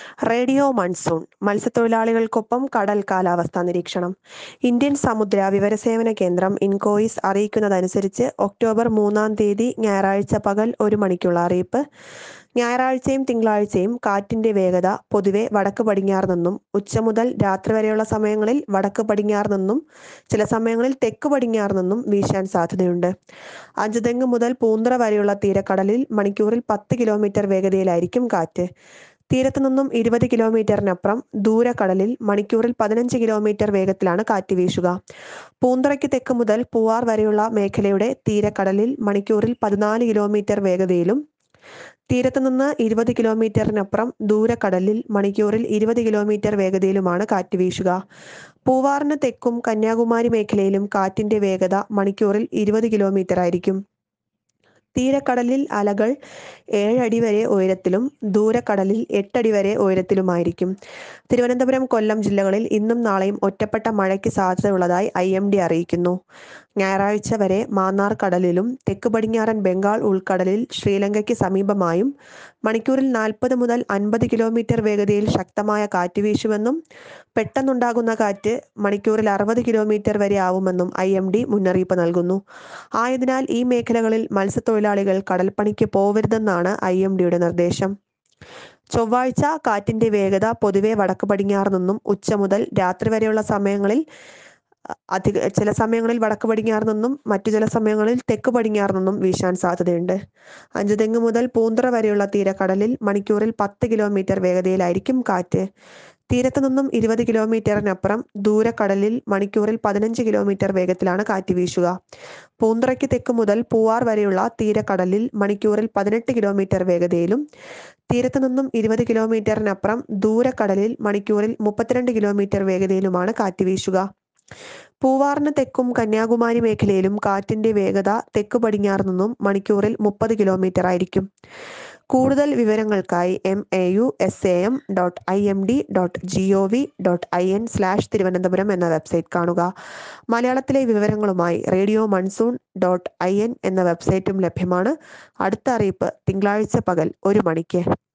radio monsoon മത്സ്യത്തൊഴിലാളികൾക്കൊപ്പം കടൽ കാലാവസ്ഥാ നിരീക്ഷണം ഇന്ത്യൻ സമുദ്ര വിവരസേവന കേന്ദ്രം ഇൻകോയിസ് അറിയിക്കുന്നതനുസരിച്ച് ഒക്ടോബർ മൂന്നാം തീയതി ഞായറാഴ്ച പകൽ ഒരു മണിക്കുള്ള അറിയിപ്പ് ഞായറാഴ്ചയും തിങ്കളാഴ്ചയും കാറ്റിന്റെ വേഗത പൊതുവെ വടക്ക് പടിഞ്ഞാറ് നിന്നും ഉച്ച മുതൽ രാത്രി വരെയുള്ള സമയങ്ങളിൽ വടക്ക് പടിഞ്ഞാറ് നിന്നും ചില സമയങ്ങളിൽ തെക്ക് പടിഞ്ഞാറ് നിന്നും വീശാൻ സാധ്യതയുണ്ട് അഞ്ചുതെങ്ങ് മുതൽ പൂന്തറ വരെയുള്ള തീരക്കടലിൽ മണിക്കൂറിൽ പത്ത് കിലോമീറ്റർ വേഗതയിലായിരിക്കും കാറ്റ് തീരത്തു നിന്നും ഇരുപത് കിലോമീറ്ററിനപ്പുറം ദൂരക്കടലിൽ മണിക്കൂറിൽ പതിനഞ്ച് കിലോമീറ്റർ വേഗത്തിലാണ് കാറ്റ് വീശുക പൂന്തറയ്ക്ക് തെക്ക് മുതൽ പൂവാർ വരെയുള്ള മേഖലയുടെ തീരക്കടലിൽ മണിക്കൂറിൽ പതിനാല് കിലോമീറ്റർ വേഗതയിലും തീരത്തു നിന്ന് ഇരുപത് കിലോമീറ്ററിനപ്പുറം ദൂരക്കടലിൽ മണിക്കൂറിൽ ഇരുപത് കിലോമീറ്റർ വേഗതയിലുമാണ് കാറ്റ് വീശുക പൂവാറിന് തെക്കും കന്യാകുമാരി മേഖലയിലും കാറ്റിന്റെ വേഗത മണിക്കൂറിൽ ഇരുപത് കിലോമീറ്റർ ആയിരിക്കും തീരക്കടലിൽ അലകൾ ഏഴടി വരെ ഉയരത്തിലും ദൂരക്കടലിൽ എട്ടടി വരെ ഉയരത്തിലുമായിരിക്കും തിരുവനന്തപുരം കൊല്ലം ജില്ലകളിൽ ഇന്നും നാളെയും ഒറ്റപ്പെട്ട മഴയ്ക്ക് സാധ്യതയുള്ളതായി ഐ എം ഡി അറിയിക്കുന്നു ഞായറാഴ്ച വരെ മാന്നാർ കടലിലും തെക്ക് പടിഞ്ഞാറൻ ബംഗാൾ ഉൾക്കടലിൽ ശ്രീലങ്കയ്ക്ക് സമീപമായും മണിക്കൂറിൽ നാൽപ്പത് മുതൽ അൻപത് കിലോമീറ്റർ വേഗതയിൽ ശക്തമായ കാറ്റ് വീശുമെന്നും പെട്ടെന്നുണ്ടാകുന്ന കാറ്റ് മണിക്കൂറിൽ അറുപത് കിലോമീറ്റർ വരെ ആവുമെന്നും ഐ എം ഡി മുന്നറിയിപ്പ് നൽകുന്നു ആയതിനാൽ ഈ മേഖലകളിൽ മത്സ്യത്തൊഴിലാളികൾ കടൽപ്പണിക്ക് പോവരുതെന്നാണ് ഐ എം ഡിയുടെ നിർദ്ദേശം ചൊവ്വാഴ്ച കാറ്റിന്റെ വേഗത പൊതുവെ വടക്ക് പടിഞ്ഞാറ് നിന്നും ഉച്ച മുതൽ രാത്രി വരെയുള്ള സമയങ്ങളിൽ അധിക ചില സമയങ്ങളിൽ വടക്ക് പടിഞ്ഞാറ് നിന്നും മറ്റു ചില സമയങ്ങളിൽ തെക്ക് പടിഞ്ഞാറ് നിന്നും വീശാൻ സാധ്യതയുണ്ട് അഞ്ചുതെങ്ങ് മുതൽ പൂന്തറ വരെയുള്ള തീരക്കടലിൽ മണിക്കൂറിൽ പത്ത് കിലോമീറ്റർ വേഗതയിലായിരിക്കും കാറ്റ് തീരത്തു നിന്നും ഇരുപത് കിലോമീറ്ററിനപ്പുറം ദൂരക്കടലിൽ മണിക്കൂറിൽ പതിനഞ്ച് കിലോമീറ്റർ വേഗത്തിലാണ് കാറ്റ് വീശുക പൂന്തറയ്ക്ക് തെക്ക് മുതൽ പൂവാർ വരെയുള്ള തീരക്കടലിൽ മണിക്കൂറിൽ പതിനെട്ട് കിലോമീറ്റർ വേഗതയിലും തീരത്തു നിന്നും ഇരുപത് കിലോമീറ്ററിനപ്പുറം ദൂരക്കടലിൽ മണിക്കൂറിൽ മുപ്പത്തിരണ്ട് കിലോമീറ്റർ വേഗതയിലുമാണ് കാറ്റ് വീശുക പൂവാറിന് തെക്കും കന്യാകുമാരി മേഖലയിലും കാറ്റിന്റെ വേഗത തെക്ക് പടിഞ്ഞാറ് നിന്നും മണിക്കൂറിൽ മുപ്പത് കിലോമീറ്റർ ആയിരിക്കും കൂടുതൽ വിവരങ്ങൾക്കായി M A U S A M dot I M D dot G O V dot I N slash Thiruvananthapuram എന്ന വെബ്സൈറ്റ് കാണുക മലയാളത്തിലെ വിവരങ്ങളുമായി radio monsoon dot I N എന്ന വെബ്സൈറ്റും ലഭ്യമാണ് അടുത്ത അറിയിപ്പ് തിങ്കളാഴ്ച പകൽ ഒരു മണിക്ക്